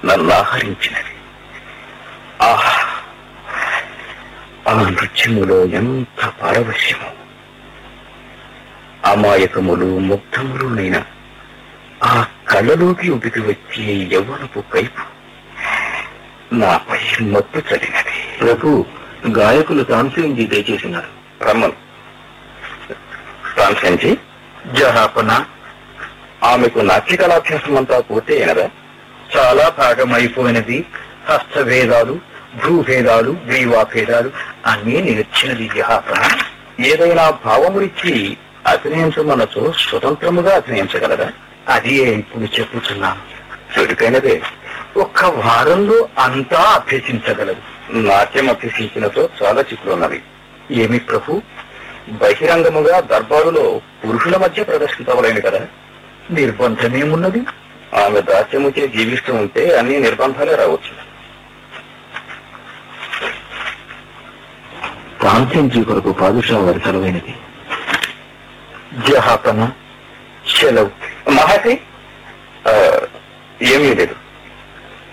నన్ను ఆహరించినది ఆహా ఆ నృత్యములో ఎంత పారవశ్యము అమాయకములు ముగ్ధములునైన ఆ కళ్ళలోకి ఉబికి వచ్చే యవ్వనపు కైపు నాపై మత్తు చలినది ప్రభు గాయకులు తాన్సేన్జీ దయచేసినారు రమ్మను తాన్సెంజీ జహాపన ఆమెకు నాట్య కళాభ్యాసం అంతా పూర్తయినదా చాలా భాగం అయిపోయినది హస్తభేదాలు భూభేదాలు గ్రీవాభేదాలు అన్నీ నేర్చినది జహాపన ఏదైనా భావమునిచ్చి అభినయించమనచో స్వతంత్రముగా అభినయించగలరా అది ఇప్పుడు చెప్పుతున్నాను చురుకైనదే ఒక్క వారంలో అంతా అభ్యసించగలదు నాట్యం అభ్యసించినతో చాలా చిక్కులున్నవి ఏమి ప్రభు బహిరంగముగా దర్బారులో పురుషుల మధ్య ప్రదర్శించవలేను కదా నిర్బంధమేమున్నది ఆమె దాస్యముచే జీవిస్తూ ఉంటే అన్ని నిర్బంధాలే రావచ్చు తాన్సేన్జీ కొరకు పాదుషా వారి సెలవైనది జహాపన సెలవు మహతి ఆ, ఏమీ లేదు